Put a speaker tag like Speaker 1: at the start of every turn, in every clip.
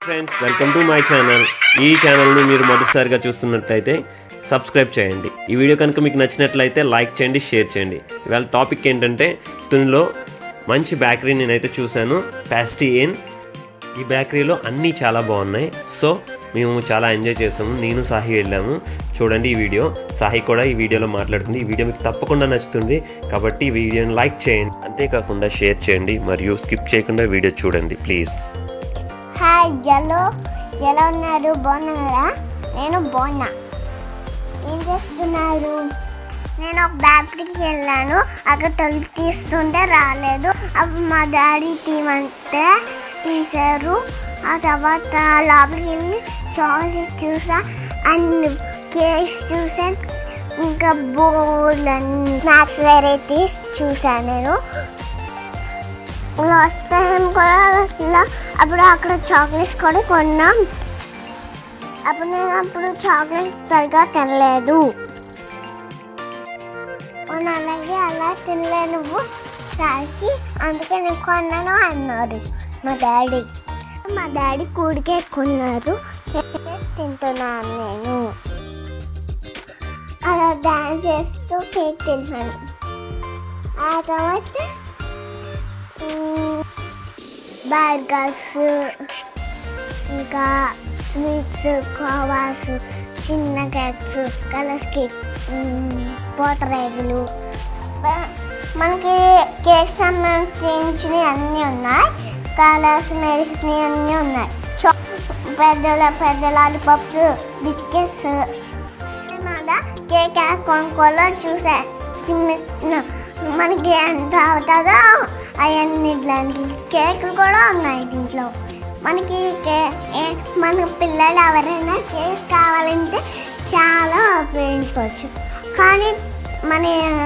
Speaker 1: friends welcome to my channel ఈ ఛానల్ని మీరు మొదటిసారిగా చూస్తున్నట్లయితే సబ్స్క్రైబ్ చేయండి ఈ వీడియో కనుక మీకు నచ్చినట్లయితే లైక్ చేయండి షేర్ చేయండి ఇవాళ టాపిక్ ఏంటంటే తునిలో మంచి బేకరీ నేనైతే చూశాను ప్యాస్టీ ఇన్ ఈ బేకరీలో అన్నీ చాలా బాగున్నాయి సో మేము చాలా ఎంజాయ్ చేసాము నేను సాహి వెళ్ళాము చూడండి ఈ వీడియో సాహి కూడా ఈ వీడియోలో మాట్లాడుతుంది ఈ వీడియో మీకు తప్పకుండా నచ్చుతుంది కాబట్టి ఈ వీడియోని లైక్ చేయండి అంతేకాకుండా షేర్ చేయండి మరియు స్కిప్ చేయకుండా వీడియో చూడండి ప్లీజ్
Speaker 2: హాయ్ ఎలా ఎలా ఉన్నారు బాగున్నారా నేను బాగున్నా ఏం చేస్తున్నారు నేను ఒక బ్యాటరీకి వెళ్ళాను అక్కడ తలుపు తీస్తుంటే రాలేదు అప్పుడు మా డాడీ తీమంటే తీశారు ఆ తర్వాత లోపలికి వెళ్ళి చాక్లెట్ చూసా అండ్ కేక్స్ చూసా ఇంకా బోల్ అన్ని స్నాక్స్ వెరైటీస్ చూసాను నేను లాస్ట్ టైం కూడా ఇలా అప్పుడు అక్కడ చాక్లెట్స్ కూడా కొన్నాం అప్పుడు నేను అప్పుడు చాక్లెట్స్ సరిగా తినలేదు మొన్న అలాగే అలా తినలే నువ్వు సార్కి అందుకే నేను కొన్నాను అన్నారు మా డాడీ మా డాడీ కూడికే కొన్నారు తింటున్నాను నేను అలా డాన్స్ చేస్తూ కేక్ తింటాను ఆ తర్వాత బర్గర్స్ ఇంకా స్వీట్స్ కోవాస్ చిన్న కేక్స్ కలర్స్ కేక్ పోతరేగులు మనకి కేక్ సంబంధించినవి అన్నీ ఉన్నాయి కలర్స్ మెడిసిన్ అన్నీ ఉన్నాయి చా పెద్దల పెద్ద లాలీపాప్స్ బిస్కెట్స్ మీద కేక్ ఎలా కొనుక్కోవాలో చూసా చిన్న మనకి ఎంత అవుతుందో అవన్నీ దానికి కేకులు కూడా ఉన్నాయి దీంట్లో మనకి కే ఏ- మన పిల్లలు ఎవరైనా కేక్ కావాలంటే చాలా ఉపయోగించుకోవచ్చు కానీ మన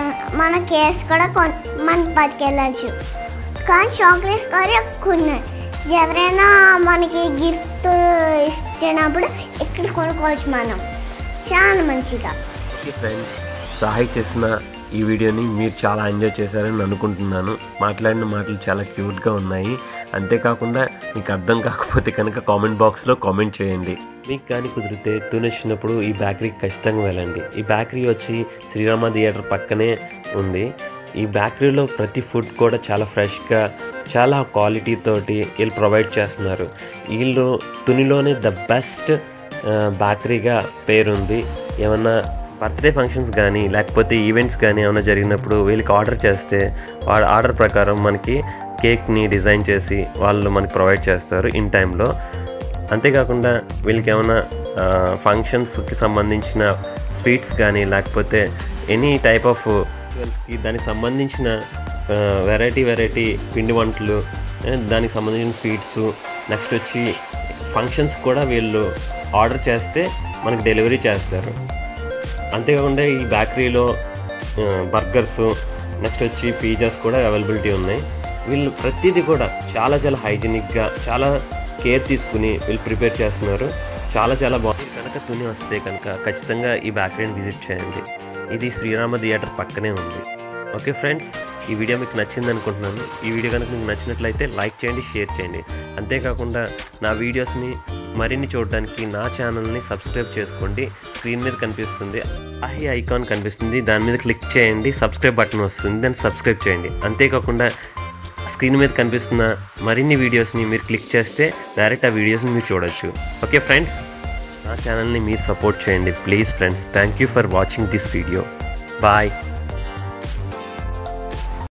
Speaker 2: మన కేక్స్ కూడా కొన్ మన పట్టుకెళ్ళచ్చు కానీ చాక్లెట్స్ కూడా ఎక్కువ ఉన్నాయి ఎవరైనా మనకి గిఫ్ట్ ఇచ్చినప్పుడు ఇక్కడ కొనుక్కోవచ్చు మనం చాలా మంచిగా
Speaker 1: ఓకే ఫ్రెండ్స్ సాహి చేసిన ఈ వీడియోని మీరు చాలా ఎంజాయ్ చేశారని అనుకుంటున్నాను మాట్లాడిన మాటలు చాలా క్యూట్గా ఉన్నాయి అంతేకాకుండా మీకు అర్థం కాకపోతే కనుక కామెంట్ బాక్స్లో కామెంట్ చేయండి మీకు కానీ కుదిరితే తునొచ్చినప్పుడు ఈ బేకరీకి ఖచ్చితంగా వెళ్ళండి ఈ బేకరీ వచ్చి శ్రీరామ థియేటర్ పక్కనే ఉంది ఈ బేకరీలో ప్రతి ఫుడ్ కూడా చాలా ఫ్రెష్గా చాలా క్వాలిటీ తోటి వీళ్ళు ప్రొవైడ్ చేస్తున్నారు వీళ్ళు తునిలోనే ద బెస్ట్ బేకరీగా పేరుంది ఏమన్నా బర్త్డే ఫంక్షన్స్ కానీ లేకపోతే ఈవెంట్స్ కానీ ఏమైనా జరిగినప్పుడు వీళ్ళకి ఆర్డర్ చేస్తే వాళ్ళ ఆర్డర్ ప్రకారం మనకి కేక్ని డిజైన్ చేసి వాళ్ళు మనకి ప్రొవైడ్ చేస్తారు ఇన్ టైంలో అంతేకాకుండా వీళ్ళకి ఏమైనా ఫంక్షన్స్కి సంబంధించిన స్వీట్స్ కానీ లేకపోతే ఎనీ టైప్ ఆఫ్ ఫెస్టివల్స్కి దానికి సంబంధించిన వెరైటీ వెరైటీ పిండి వంటలు ఆ, దానికి సంబంధించిన స్వీట్స్ నెక్స్ట్ వచ్చి ఫంక్షన్స్ కూడా వీళ్ళు ఆర్డర్ చేస్తే మనకి డెలివరీ చేస్తారు అంతేకాకుండా ఈ బేకరీలో బర్గర్స్ నెక్స్ట్ వచ్చి పిజ్జాస్ కూడా అవైలబిలిటీ ఉన్నాయి వీళ్ళు ప్రతిదీ కూడా చాలా చాలా హైజీనిక్గా చాలా కేర్ తీసుకుని వీళ్ళు ప్రిపేర్ చేస్తున్నారు చాలా చాలా బాగుంది కనుక తుని వస్తే కనుక ఖచ్చితంగా ఈ బేకరీని విజిట్ చేయండి ఇది శ్రీరామ థియేటర్ పక్కనే ఉంది ఓకే ఫ్రెండ్స్ ఈ వీడియో మీకు నచ్చింది అనుకుంటున్నాను ఈ వీడియో కనుక మీకు నచ్చినట్లయితే లైక్ చేయండి షేర్ చేయండి అంతేకాకుండా నా వీడియోస్ని మరిన్ని చూడడానికి నా ఛానల్ని సబ్స్క్రైబ్ చేసుకోండి స్క్రీన్ మీద కనిపిస్తుంది అహి ఐకాన్ కనిపిస్తుంది దాని మీద క్లిక్ చేయండి సబ్స్క్రైబ్ బటన్ వస్తుంది దాన్ని సబ్స్క్రైబ్ చేయండి అంతేకాకుండా స్క్రీన్ మీద కనిపిస్తున్న మరిన్ని వీడియోస్ని మీరు క్లిక్ చేస్తే డైరెక్ట్ ఆ వీడియోస్ని మీరు చూడొచ్చు ఓకే ఫ్రెండ్స్ నా ఛానల్ని మీరు సపోర్ట్ చేయండి please friends thank you for watching this video bye